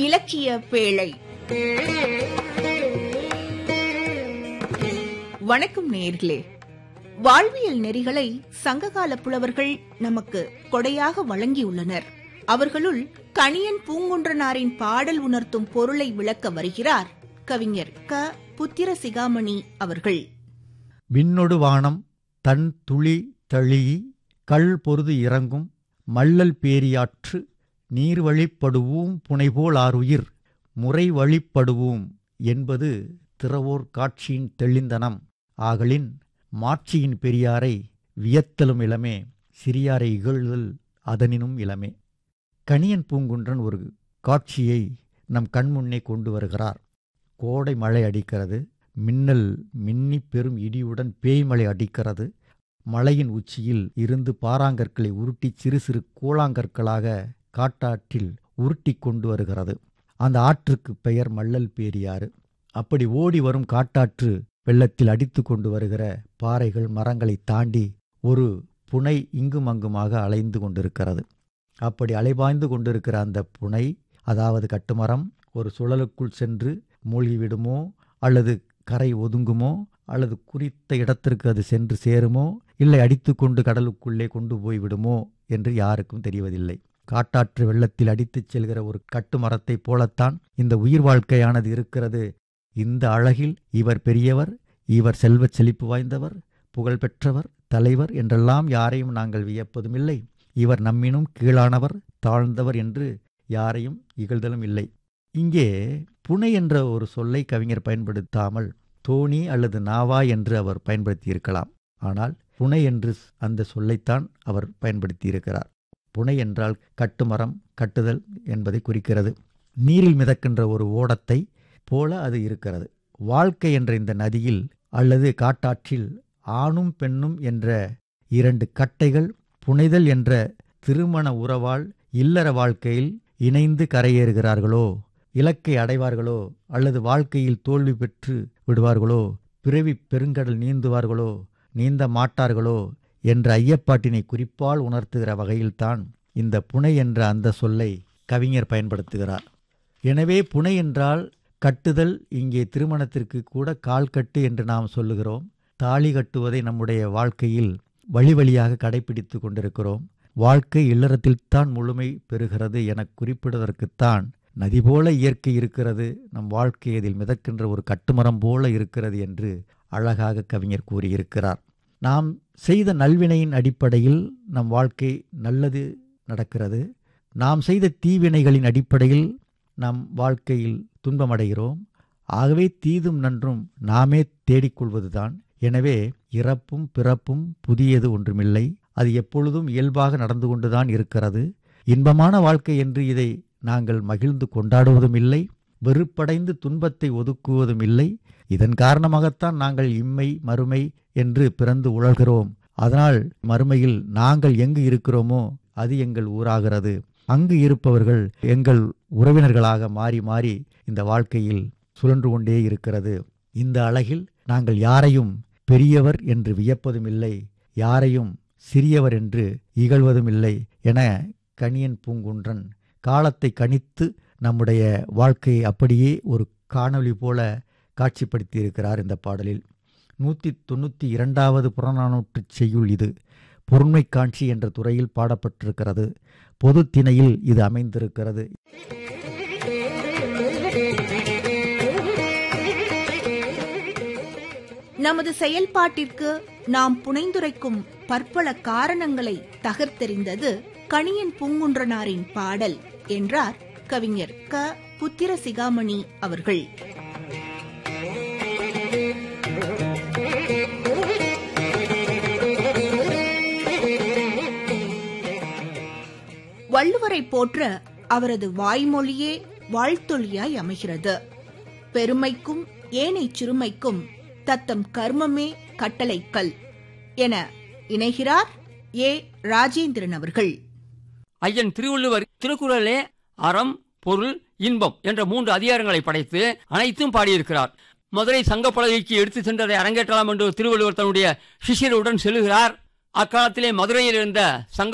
இலக்கிய பேழை வணக்கம் நேர்களே வாழ்வியல் நெறிகளை சங்ககால புலவர்கள் நமக்கு கொடையாக வழங்கியுள்ளனர் அவர்களுள் கணியன் பூங்குன்றனாரின் பாடல் உணர்த்தும் பொருளை விளக்க வருகிறார் கவிஞர் க புத்திர சிகாமணி அவர்கள் விண்ணொடு வானம் தன் துளி தழீஇ கள் பொருது இறங்கும் மல்லல் பேரியாற்று நீர் வழிப்படுவோம் புனைபோல் ஆருயிர் முறை வழிப்படுவோம் என்பது திறவோர் காட்சியின் தெளிந்தனம் ஆகலின் மாட்சியின் பெரியாரை வியத்தலும் இளமே சிறியாரை இகழ்தல் அதனினும் இளமே கணியன் பூங்குன்றன் ஒரு காட்சியை நம் கண்முன்னே கொண்டு வருகிறார் கோடை மழை அடிக்கிறது மின்னல் மின்னி பெரும் இடியுடன் பேய்மழை அடிக்கிறது மலையின் உச்சியில் இருந்து பாறாங்கற்களை உருட்டி சிறு சிறு கூழாங்கற்களாக காட்டாற்றில் உருட்டி கொண்டு வருகிறது அந்த ஆற்றுக்கு பெயர் மல்லல் பேரியாறு அப்படி ஓடி வரும் காட்டாற்று வெள்ளத்தில் அடித்து கொண்டு வருகிற பாறைகள் மரங்களை தாண்டி ஒரு புனை இங்கும் அங்குமாக அலைந்து கொண்டிருக்கிறது அப்படி அலைபாய்ந்து கொண்டிருக்கிற அந்த புனை அதாவது கட்டுமரம் ஒரு சுழலுக்குள் சென்று மூழ்கிவிடுமோ அல்லது கரை ஒதுங்குமோ அல்லது குறித்த இடத்திற்கு அது சென்று சேருமோ இல்லை அடித்து கொண்டு கடலுக்குள்ளே கொண்டு போய் விடுமோ என்று யாருக்கும் தெரிவதில்லை காட்டாற்று வெள்ளத்தில் அடித்துச் செல்கிற ஒரு கட்டுமரத்தைப் போலத்தான் இந்த உயிர் வாழ்க்கையானது இருக்கிறது இந்த அழகில் இவர் பெரியவர் இவர் செல்வச் செழிப்பு வாய்ந்தவர் புகழ்பெற்றவர் தலைவர் என்றெல்லாம் யாரையும் நாங்கள் வியப்பதுமில்லை இவர் நம்மினும் கீழானவர் தாழ்ந்தவர் என்று யாரையும் இகழ்தலும் இல்லை இங்கே புனை என்ற ஒரு சொல்லை கவிஞர் பயன்படுத்தாமல் தோணி அல்லது நாவா என்று அவர் பயன்படுத்தியிருக்கலாம் ஆனால் புனை என்று அந்த சொல்லைத்தான் அவர் பயன்படுத்தியிருக்கிறார் புனை என்றால் கட்டுமரம் கட்டுதல் என்பதை குறிக்கிறது நீரில் மிதக்கின்ற ஒரு ஓடத்தை போல அது இருக்கிறது வாழ்க்கை என்ற இந்த நதியில் அல்லது காட்டாற்றில் ஆணும் பெண்ணும் என்ற இரண்டு கட்டைகள் புனைதல் என்ற திருமண உறவால் இல்லற வாழ்க்கையில் இணைந்து கரையேறுகிறார்களோ இலக்கை அடைவார்களோ அல்லது வாழ்க்கையில் தோல்வி பெற்று விடுவார்களோ பிறவி பெருங்கடல் நீந்துவார்களோ நீந்த மாட்டார்களோ என்ற ஐயப்பாட்டினை குறிப்பால் உணர்த்துகிற வகையில்தான் இந்த புனை என்ற அந்த சொல்லை கவிஞர் பயன்படுத்துகிறார் எனவே புனை என்றால் கட்டுதல் இங்கே திருமணத்திற்கு கூட கால் கட்டு என்று நாம் சொல்லுகிறோம் தாலி கட்டுவதை நம்முடைய வாழ்க்கையில் வழி வழியாக கடைபிடித்து கொண்டிருக்கிறோம் வாழ்க்கை இல்லறத்தில்தான் முழுமை பெறுகிறது என குறிப்பிடுவதற்குத்தான் நதி போல இயற்கை இருக்கிறது நம் வாழ்க்கை அதில் மிதக்கின்ற ஒரு கட்டுமரம் போல இருக்கிறது என்று அழகாக கவிஞர் கூறியிருக்கிறார் நாம் செய்த நல்வினையின் அடிப்படையில் நம் வாழ்க்கை நல்லது நடக்கிறது நாம் செய்த தீவினைகளின் அடிப்படையில் நம் வாழ்க்கையில் துன்பமடைகிறோம் ஆகவே தீதும் நன்றும் நாமே தேடிக்கொள்வதுதான் எனவே இறப்பும் பிறப்பும் புதியது ஒன்றுமில்லை அது எப்பொழுதும் இயல்பாக நடந்து கொண்டுதான் இருக்கிறது இன்பமான வாழ்க்கை என்று இதை நாங்கள் மகிழ்ந்து கொண்டாடுவதும் இல்லை வெறுப்படைந்து துன்பத்தை ஒதுக்குவதும் இல்லை இதன் காரணமாகத்தான் நாங்கள் இம்மை மறுமை என்று பிறந்து உழல்கிறோம் அதனால் மறுமையில் நாங்கள் எங்கு இருக்கிறோமோ அது எங்கள் ஊராகிறது அங்கு இருப்பவர்கள் எங்கள் உறவினர்களாக மாறி மாறி இந்த வாழ்க்கையில் சுழன்று கொண்டே இருக்கிறது இந்த அழகில் நாங்கள் யாரையும் பெரியவர் என்று வியப்பதும் இல்லை யாரையும் சிறியவர் என்று இகழ்வதும் இல்லை என கணியன் பூங்குன்றன் காலத்தை கணித்து நம்முடைய வாழ்க்கையை அப்படியே ஒரு காணொளி போல காட்சிப்படுத்தி இருக்கிறார் இந்த பாடலில் நூற்றி தொண்ணூற்றி இரண்டாவது புறநானூற்று செய்யுள் இது பொருண்மை காட்சி என்ற துறையில் பாடப்பட்டிருக்கிறது பொது திணையில் இது அமைந்திருக்கிறது நமது செயல்பாட்டிற்கு நாம் புனைந்துரைக்கும் பற்பல காரணங்களை தகர்த்தெறிந்தது கணியன் பூங்குன்றனாரின் பாடல் என்றார் கவிஞர் க புத்திர சிகாமணி அவர்கள் வள்ளுவரை போற்ற அவரது வாய்மொழியே வாழ்த்தொழியாய் அமைகிறது பெருமைக்கும் ஏனை சிறுமைக்கும் தத்தம் கர்மமே கட்டளைக்கல் என இணைகிறார் ஏ ராஜேந்திரன் அவர்கள் ஐயன் திருவள்ளுவர் திருக்குறளே அறம் பொருள் இன்பம் என்ற மூன்று அதிகாரங்களை படைத்து அனைத்தும் பாடியிருக்கிறார் மதுரை சங்கப்பலகைக்கு எடுத்து சென்றதை அரங்கேற்றலாம் என்று திருவள்ளுவர் தன்னுடைய சிஷியருடன் செல்லுகிறார் அக்காலத்திலே மதுரையில் இருந்த சங்க